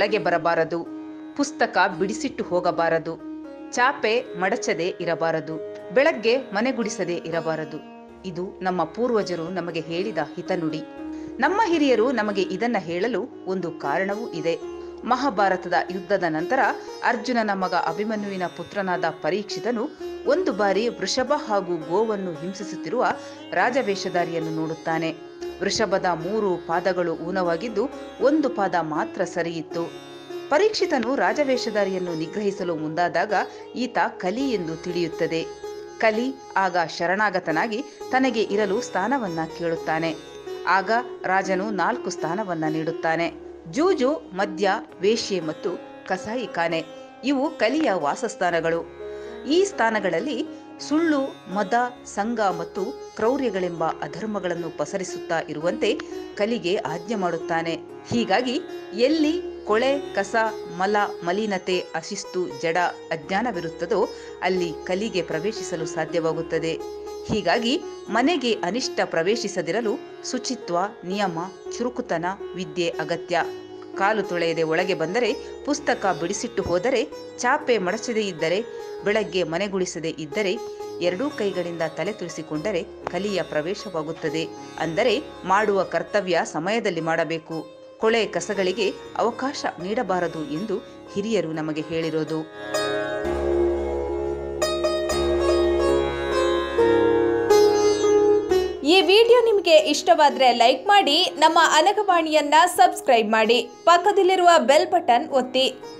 ಒಳಗೆ ಬರಬಾರದು ಪುಸ್ತಕ ಬಿಡಿಸಿಟ್ಟು ಹೋಗಬಾರದು ಚಾಪೆ ಮಡಚದೆ ಇರಬಾರದು ಬೆಳಗ್ಗೆ ಮನೆಗುಡಿಸದೆ ಇರಬಾರದು ಇದು ನಮ್ಮ ಪೂರ್ವಜರು ನಮಗೆ ಹೇಳಿದ ಹಿತನುಡಿ ನಮ್ಮ ಹಿರಿಯರು ನಮಗೆ ಇದನ್ನ ಹೇಳಲು ಒಂದು ಕಾರಣವೂ ಇದೆ ಮಹಾಭಾರತದ ಯುದ್ಧದ ನಂತರ ಅರ್ಜುನನ ಮಗ ಅಭಿಮನ್ಯುವಿನ ಪುತ್ರನಾದ ಪರೀಕ್ಷಿತನು ಒಂದು ಬಾರಿ ವೃಷಭ ಹಾಗೂ ಗೋವನ್ನು ಹಿಂಸಿಸುತ್ತಿರುವ ರಾಜವೇಷಧಾರಿಯನ್ನು ನೋಡುತ್ತಾನೆ ವೃಷಭದ ಮೂರು ಪಾದಗಳು ಊನವಾಗಿದ್ದು ಒಂದು ಪಾದ ಮಾತ್ರ ಸರಿಯಿತ್ತು ಪರೀಕ್ಷಿತನು ರಾಜವೇಷಧಾರಿಯನ್ನು ನಿಗ್ರಹಿಸಲು ಮುಂದಾದಾಗ ಈತ ಕಲಿ ಎಂದು ತಿಳಿಯುತ್ತದೆ ಕಲಿ ಆಗ ಶರಣಾಗತನಾಗಿ ತನಗೆ ಇರಲು ಸ್ಥಾನವನ್ನ ಕೇಳುತ್ತಾನೆ ಆಗ ರಾಜನು ನಾಲ್ಕು ಸ್ಥಾನವನ್ನ ನೀಡುತ್ತಾನೆ ಜೂಜು ಮದ್ಯ ವೇಶ್ಯೆ ಮತ್ತು ಕಸಾಯಿಖಾನೆ ಇವು ಕಲಿಯ ವಾಸಸ್ಥಾನಗಳು ಈ ಸ್ಥಾನಗಳಲ್ಲಿ ಸುಳ್ಳು ಮದ ಸಂಘ ಮತ್ತು ಕ್ರೌರ್ಯಗಳೆಂಬ ಅಧರ್ಮಗಳನ್ನು ಪಸರಿಸುತ್ತಾ ಇರುವಂತೆ ಕಲಿಗೆ ಆಜ್ಞೆ ಮಾಡುತ್ತಾನೆ ಹೀಗಾಗಿ ಎಲ್ಲಿ ಕೊಳೆ ಕಸ ಮಲ ಮಲಿನತೆ ಅಶಿಸ್ತು ಜಡ ಅಜ್ಞಾನವಿರುತ್ತದೋ ಅಲ್ಲಿ ಕಲಿಗೆ ಪ್ರವೇಶಿಸಲು ಸಾಧ್ಯವಾಗುತ್ತದೆ ಹೀಗಾಗಿ ಮನೆಗೆ ಅನಿಷ್ಟ ಪ್ರವೇಶಿಸದಿರಲು ಶುಚಿತ್ವ ನಿಯಮ ಚುರುಕುತನ ವಿದ್ಯೆ ಅಗತ್ಯ ಕಾಲು ತೊಳೆಯದೆ ಒಳಗೆ ಬಂದರೆ ಪುಸ್ತಕ ಬಿಡಿಸಿಟ್ಟು ಹೋದರೆ ಚಾಪೆ ಮಡಚದೇ ಇದ್ದರೆ ಬೆಳಗ್ಗೆ ಮನೆಗುಡಿಸದೆ ಇದ್ದರೆ ಎರಡೂ ಕೈಗಳಿಂದ ತಲೆ ತುಳಿಸಿಕೊಂಡರೆ ಕಲಿಯ ಪ್ರವೇಶವಾಗುತ್ತದೆ ಅಂದರೆ ಮಾಡುವ ಕರ್ತವ್ಯ ಸಮಯದಲ್ಲಿ ಮಾಡಬೇಕು ಕೊಳೆ ಕಸಗಳಿಗೆ ಅವಕಾಶ ನೀಡಬಾರದು ಎಂದು ಹಿರಿಯರು ನಮಗೆ ಹೇಳಿರೋದು ಈ ವಿಡಿಯೋ ನಿಮಗೆ ಇಷ್ಟವಾದರೆ ಲೈಕ್ ಮಾಡಿ ನಮ್ಮ ಅನಗವಾಣಿಯನ್ನ ಸಬ್ಸ್ಕ್ರೈಬ್ ಮಾಡಿ ಪಕ್ಕದಲ್ಲಿರುವ ಬೆಲ್ ಬಟನ್ ಒತ್ತಿ